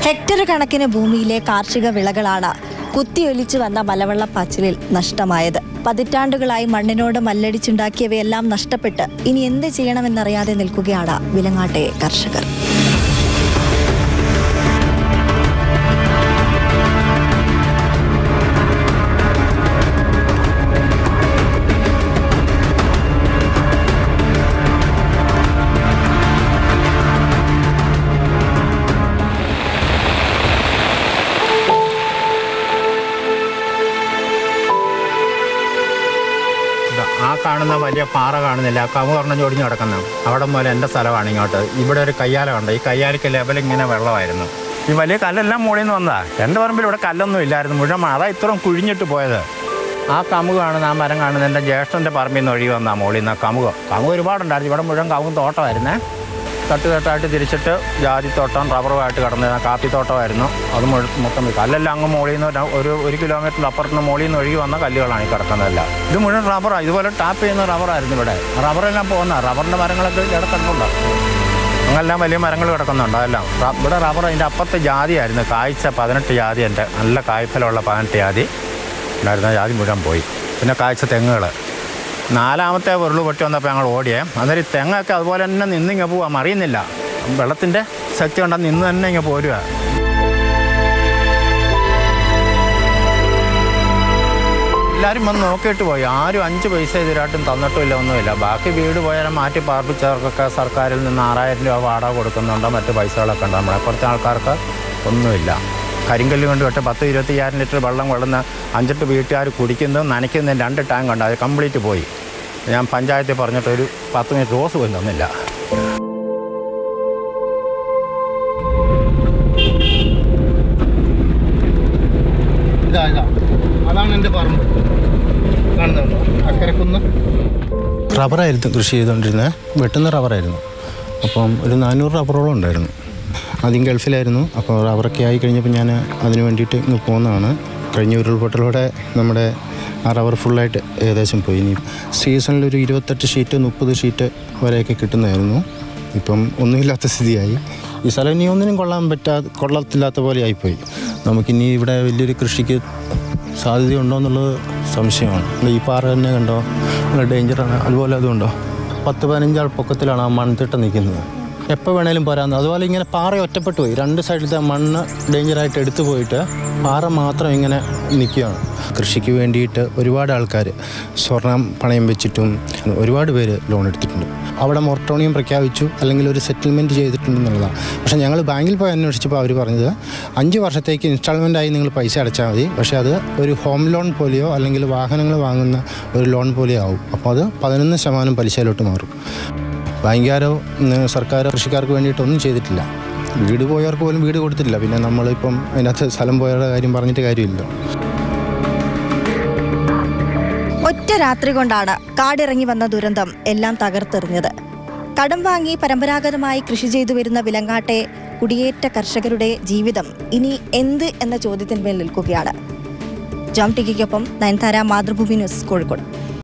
Hectare കണക്കിന് ഭൂമിയിലെ കാർഷിക വിളകളാണ് കുത്തിയൊലിച്ചു വന്ന മലവെള്ളപ്പാച്ചിലിൽ നഷ്ടമായത് പതിറ്റാണ്ടുകളായി മണ്ണിനോട് മല്ലടിച്ചുണ്ടാക്കിയവയെല്ലാം നഷ്ടപ്പെട്ട് ഇനി എന്ത് ചെയ്യണമെന്നറിയാതെ നിൽക്കുകയാണ് വിലങ്ങാട്ടെ കർഷകർ ഇതാ, ആ കാണുന്ന വലിയ പാറ കാണുന്നില്ല കമു പറഞ്ഞ ചൊടിഞ്ഞ് കിടക്കുന്ന അവിടെ മുതൽ എൻ്റെ സ്ഥലമാണ് ഇങ്ങോട്ട് ഇവിടെ ഒരു കയ്യാല ഉണ്ട് ഈ കയ്യാലയ്ക്ക് ലെവൽ ഇങ്ങനെ വെള്ളമായിരുന്നു ഈ വലിയ കല്ലെല്ലാം മുകളിൽ നിന്ന് വന്നതാ എൻ്റെ പറമ്പിൽ ഇവിടെ കല്ലൊന്നും ഇല്ലായിരുന്നു മുഴുവൻ അതാ ഇത്രയും കുഴിഞ്ഞിട്ട് പോയത് ആ കമുക് കാണുന്ന ആ മരം കാണുന്ന എൻ്റെ ജ്യേഷ്ഠൻ്റെ പറമ്പിൽ നിന്ന് ഒഴുകി വന്നാ മുകളിൽ നിന്ന് കമുക് കമുക് ഒരുപാടുണ്ടായിരുന്നു ഇവിടെ മുഴുവൻ കമുക് തോട്ടമായിരുന്നേ തട്ടുകെട്ടായിട്ട് തിരിച്ചിട്ട് ജാതിത്തോട്ടം റബ്ബറുമായിട്ട് കിടന്ന കാപ്പിത്തോട്ടമായിരുന്നു അത് മുഴു- മൊത്തം പോയി. കല്ലെല്ലാം അങ്ങ് മുകളിൽ നിന്ന് ഒരു- ഒരു ഒരു കിലോമീറ്റർ അപ്പുറത്ത് മുകളിൽ നിന്ന് ഒഴുകി വന്ന കല്ലുകളാണ് ഈ കിടക്കുന്നതെല്ലാം ഇത് മുഴുവൻ റബ്ബറാണ് ഇതുപോലെ ടാപ്പ് ചെയ്യുന്ന റബ്ബറായിരുന്നു ഇവിടെ റബ്ബറെല്ലാം പോകുന്ന റബ്ബറിൻ്റെ മരങ്ങളൊക്കെ ഇവിടെ കിടക്കുന്നുണ്ട് അങ്ങെല്ലാം വലിയ മരങ്ങൾ കിടക്കുന്നുണ്ട് അതെല്ലാം റ- ഇവിടെ റബ്ബർ അതിൻ്റെ അപ്പുറത്ത് ജാതിയായിരുന്നു കായ്ച്ച പതിനെട്ട് ജാതി എൻ്റെ നല്ല കായ്ഫലമുള്ള പതിനെട്ട് ജാതി ഉണ്ടായിരുന്ന ജാതി മുഴുവൻ പോയി പിന്നെ കായ്ച്ച തെങ്ങുകൾ നാലാമത്തെ ഉരുള് പൊട്ടി വന്നപ്പോൾ ഞങ്ങൾ ഓടിയേ അന്നേരം ഈ തെങ്ങൊക്കെ അതുപോലെ തന്നെ നിന്നിങ്ങ് പോവാം അറിയുന്നില്ല വെള്ളത്തിൻ്റെ ശക്തി കൊണ്ടാ നിന്ന് തന്നെ ഇങ്ങ് പോരുക എല്ലാവരും വന്ന് നോക്കിയിട്ട് പോയി ആരും അഞ്ച് പൈസ ഇതിലായിട്ടും തന്നിട്ടുമില്ല ഒന്നുമില്ല ബാക്കി വീട് പോയാലും മാറ്റി പാർപ്പിച്ചവർക്കൊക്കെ സർക്കാരിൽ നിന്ന് ആറായിരം രൂപ വാടക കൊടുക്കുന്നുണ്ട് മറ്റ് പൈസകളൊക്കെ ഉണ്ട് നമ്മളെ കുറച്ച് ആൾക്കാർക്ക് ഒന്നുമില്ല കരിങ്കല്ല് കൊണ്ട് വെട്ട് പത്ത് ഇരുപത്തിയ്യായിരം ലിറ്റർ വെള്ളം കൊള്ളുന്ന അഞ്ചെട്ട് വീട്ടുകാർ കുടിക്കുന്നതും നനയ്ക്കുന്നതും രണ്ട് ടാങ്ക് ഉണ്ട് അത് കംപ്ലീറ്റ് പോയി ഞാൻ പഞ്ചായത്തിൽ പറഞ്ഞിട്ട് ഒരു പത്ത് മിനിറ്റ് റോസ് പോലും തന്നില്ല ഇതാ ഇതാ അതാണ് എൻ്റെ പറമ്പ് കാണുന്നുണ്ടോ അക്കരക്കുന്ന് റബ്ബറായിരുന്നു കൃഷി ചെയ്തുകൊണ്ടിരുന്നത് വെട്ടുന്ന റബ്ബറായിരുന്നു അപ്പം ഒരു നാനൂറ് റബ്ബറോളം ഉണ്ടായിരുന്നു ആദ്യം ഗൾഫിലായിരുന്നു അപ്പോൾ റബ്ബറൊക്കെ ആയി കഴിഞ്ഞപ്പോൾ ഞാൻ അതിന് വേണ്ടിയിട്ട് ഇങ്ങ് പോകുന്നതാണ് കഴിഞ്ഞ ഉരുൾപൊട്ടലോടെ നമ്മുടെ ആ റബ്ബർ ഫുള്ളായിട്ട് ഏകദേശം പോയി ഇനി സീസണിൽ ഒരു ഇരുപത്തെട്ട് ഷീറ്റ് മുപ്പത് ഷീറ്റ് വരെയൊക്കെ കിട്ടുന്നതായിരുന്നു ഇപ്പം ഒന്നുമില്ലാത്ത സ്ഥിതിയായി ഈ സ്ഥലം ഇനി ഒന്നിനും കൊള്ളാൻ പറ്റാ കൊള്ളത്തില്ലാത്ത പോലെ ആയിപ്പോയി നമുക്കിനി ഇവിടെ വലിയൊരു കൃഷിക്ക് സാധ്യതയുണ്ടോ എന്നുള്ളത് സംശയമാണ് ഈ പാറ തന്നെ കണ്ടോ നല്ല ഡേഞ്ചറാണ് അതുപോലെ അതുണ്ടോ പത്ത് പതിനഞ്ചാൾ പൊക്കത്തിലാണ് ആ മൺതിട്ട നിൽക്കുന്നത് എപ്പോൾ വേണേലും പോരാന്ന് അതുപോലെ ഇങ്ങനെ പാറ ഒറ്റപ്പെട്ടു പോയി രണ്ട് സൈഡിലത്തെ മണ്ണ് ഡേഞ്ചറായിട്ട് എടുത്തു പോയിട്ട് പാറ മാത്രം ഇങ്ങനെ നിൽക്കുകയാണ് കൃഷിക്ക് വേണ്ടിയിട്ട് ഒരുപാട് ആൾക്കാർ സ്വർണം പണയം വെച്ചിട്ടും ഒരുപാട് പേര് ലോൺ എടുത്തിട്ടുണ്ട് അവിടെ മൊറട്ടോണിയം പ്രഖ്യാപിച്ചു അല്ലെങ്കിൽ ഒരു സെറ്റിൽമെൻറ്റ് ചെയ്തിട്ടുണ്ടെന്നുള്ളതാണ് പക്ഷേ ഞങ്ങൾ ബാങ്കിൽ പോയി അന്വേഷിച്ചപ്പോൾ അവർ പറഞ്ഞത് അഞ്ച് വർഷത്തേക്ക് ഇൻസ്റ്റാൾമെൻ്റായി നിങ്ങൾ പൈസ അടച്ചാൽ മതി പക്ഷേ അത് ഒരു ഹോം ലോൺ പോലെയോ അല്ലെങ്കിൽ വാഹനങ്ങൾ വാങ്ങുന്ന ഒരു ലോൺ പോലെയോ ആവും അപ്പോൾ അത് പതിനൊന്ന് ശതമാനം പലിശയിലോട്ട് മാറും ബാങ്കുകാരോ ഉം, സർക്കാരോ കൃഷിക്കാർക്ക് വേണ്ടിയിട്ടൊന്നും ചെയ്തിട്ടില്ല വീട് പോയവർക്ക് പോലും വീട് കൊടുത്തിട്ടില്ല പിന്നെ നമ്മളിപ്പം അതിനകത്ത് സ്ഥലം പോയവരുടെ കാര്യം പറഞ്ഞിട്ട് കാര്യമില്ല ഒറ്റ രാത്രി കൊണ്ടാണ് കാടിറങ്ങി വന്ന ദുരന്തം എല്ലാം തകർത്തെറിഞ്ഞത് കടം വാങ്ങി പരമ്പരാഗതമായി കൃഷി ചെയ്തു വരുന്ന വിലങ്ങാട്ടെ കുടിയേറ്റ കർഷകരുടെ ജീവിതം ഇനി എന്ത് എന്ന ചോദ്യത്തിന്മേൽ നിൽക്കുകയാണ് ജോം ടിക്കിക്കൊപ്പം നയൻതാര മാതൃഭൂമി ന്യൂസ് കോഴിക്കോട്